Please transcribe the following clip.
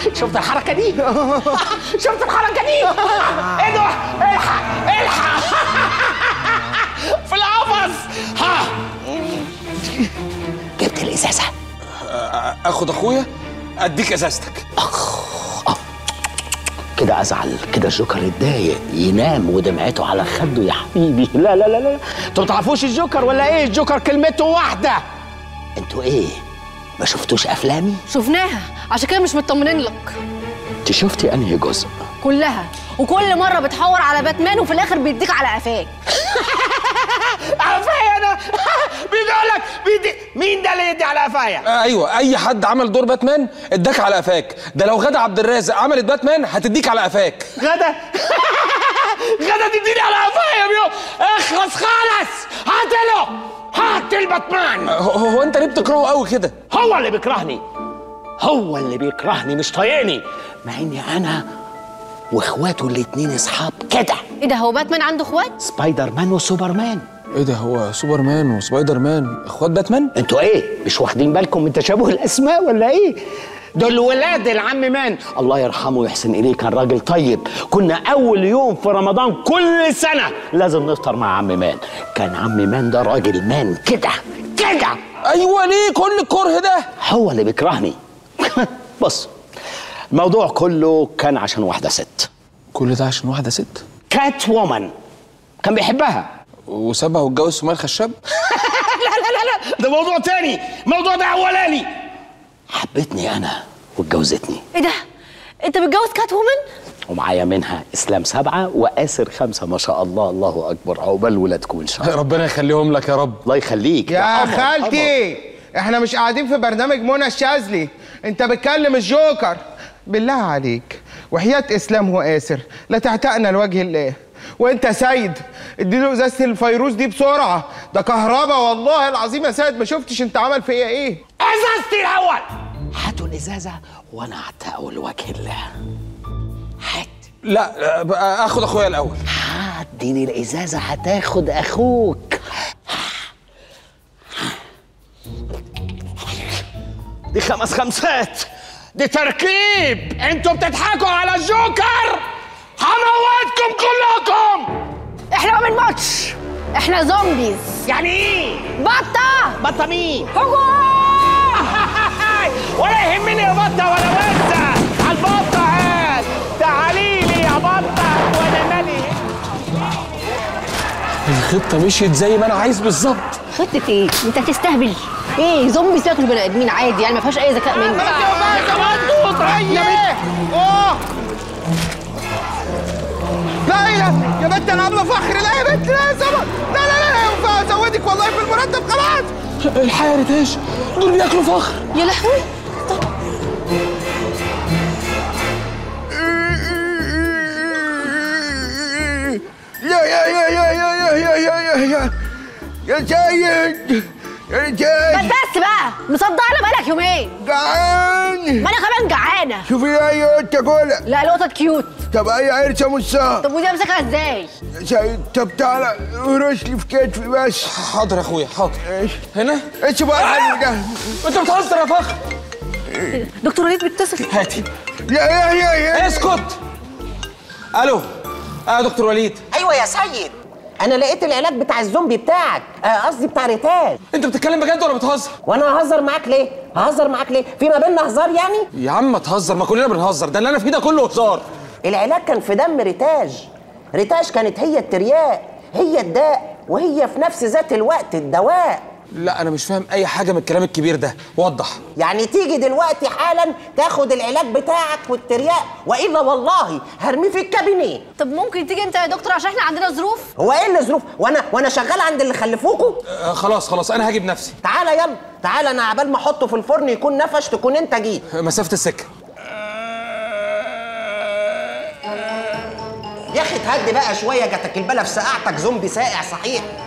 شفت الحركه دي شفت الحركه دي ايه ده الحق الحق في القفص ها جبت الازازه اخد اخويا اديك ازازتك كده ازعل كده الجوكر يتضايق ينام ودمعته على خده يا حبيبي لا لا لا لا انتوا ما تعرفوش الجوكر ولا ايه الجوكر كلمته واحده انتوا ايه ما شفتوش افلامي شفناها عشان كده مش مطمنين لك انت شفتي انهي جزء كلها وكل مره بتحور على باتمان وفي الاخر بيديك على قفاك قفايا انا بيقول لك بيدي مين ده اللي يدي على قفايا آه ايوه اي حد عمل دور باتمان اداك على قفاك ده لو غدا عبد الرازق عملت باتمان هتديك على قفاك غدا غدا تديني على قفايا بيو اخلص خالص هات له هات الباتمان هو, هو انت ليه بتكرهه قوي كده هو اللي بيكرهني هو اللي بيكرهني مش طايقني مع اني انا واخواته الاتنين اصحاب كده ايه ده هو باتمان عنده اخوات سبايدر مان وسوبرمان ايه ده هو سوبرمان وسبايدر مان اخوات باتمان انتوا ايه مش واخدين بالكم من تشابه الاسماء ولا ايه دول ولاد العم مان الله يرحمه ويحسن اليه كان راجل طيب كنا اول يوم في رمضان كل سنه لازم نفطر مع عم مان كان عم مان ده راجل مان كده كده ايوه ليه كل الكره ده هو اللي بيكرهني بص الموضوع كله كان عشان واحده ست كل ده عشان واحده ست كات وومن كان بيحبها وسابها واتجوز سمية خشاب لا لا لا لا ده موضوع تاني موضوع ده اولاني حبتني انا واتجوزتني ايه ده انت متجوز كات وومن ومعايا منها اسلام سبعه واسر خمسه ما شاء الله الله اكبر عقبال ولادكم ان شاء الله ربنا يخليهم لك يا رب الله يخليك ده يا قمر، خالتي احنا مش قاعدين في برنامج منى الشاذلي انت بتكلم الجوكر بالله عليك وحياة اسلام وآسر لا تعتقنا لوجه الله وانت يا سيد اديله ازازه الفيروز دي بسرعه ده كهربا والله العظيم يا سيد ما شفتش انت عمل فيا ايه ازازتي الاول هاتوا الازازه وانا اعتقه لوجه الله هات لا آه، اخد اخويا الاول اديني الازازه هتاخد اخوك دي خمس خمسات دي تركيب انتوا بتضحكوا على الجوكر هموتكم كلكم احنا ما بنموتش احنا زومبيز يعني ايه بطه بطه مين هجوم ولا يهمني يا بطه ولا وانت البطه هات تعالي لي يا بطه وانا مالي الخطه مشيت زي ما انا عايز بالظبط خطة ايه؟ انت هتستهبل ايه زومبيز بياكلوا بني ادمين عادي يعني ما فيهاش اي ذكاء منك اوه لا اله يا بنت انا عامله فخر لا يا بنت لا يا سما لا لا لا لا ينفع ازودك والله في المرتب خلاص الحقيقه يا ريتاش دول بياكلوا فخر يا لهوي يا يا يا يا يا يا يا يا يا يا يا سيد يا بس سيد بس بقى مصدعنا بقالك يومين جعان ما انا كمان جعانه شوفي يا اي قطه كولا لا القطط كيوت طب اي عرسه مصاب طب ودي امسكها ازاي؟ يا سيد طب تعالى رش لي في كتفي بس حاضر يا اخويا حاضر ايش هنا ايش بقى الحلو ده انت بتهزر يا فخر دكتور وليد بيتصل هاتي يا يا يا يا اسكت الو اه دكتور وليد ايوه يا سيد انا لقيت العلاج بتاع الزومبي بتاعك آه، قصدي بتاع ريتاج انت بتتكلم بجد ولا بتهزر وانا ههزر معاك ليه ههزر معاك ليه في ما بيننا هزار يعني يا عم ما تهزر ما كلنا بنهزر ده اللي انا فيه ده كله هزار العلاج كان في دم ريتاج ريتاج كانت هي الترياق هي الداء وهي في نفس ذات الوقت الدواء لا انا مش فاهم اي حاجه من الكلام الكبير ده وضح يعني تيجي دلوقتي حالا تاخد العلاج بتاعك والترياق والا والله هرميه في الكابينيه طب ممكن تيجي انت يا دكتور عشان احنا عندنا ظروف هو ايه اللي ظروف وانا وانا شغال عند اللي خلفوكوا آه خلاص خلاص انا هجيب نفسي تعالى يلا تعالى انا عبال ما احطه في الفرن يكون نفش تكون انت جيت آه، مسافه السكه يا اخي تهدي بقى شويه جاتك البلا في سقعتك زومبي ساقع صحيح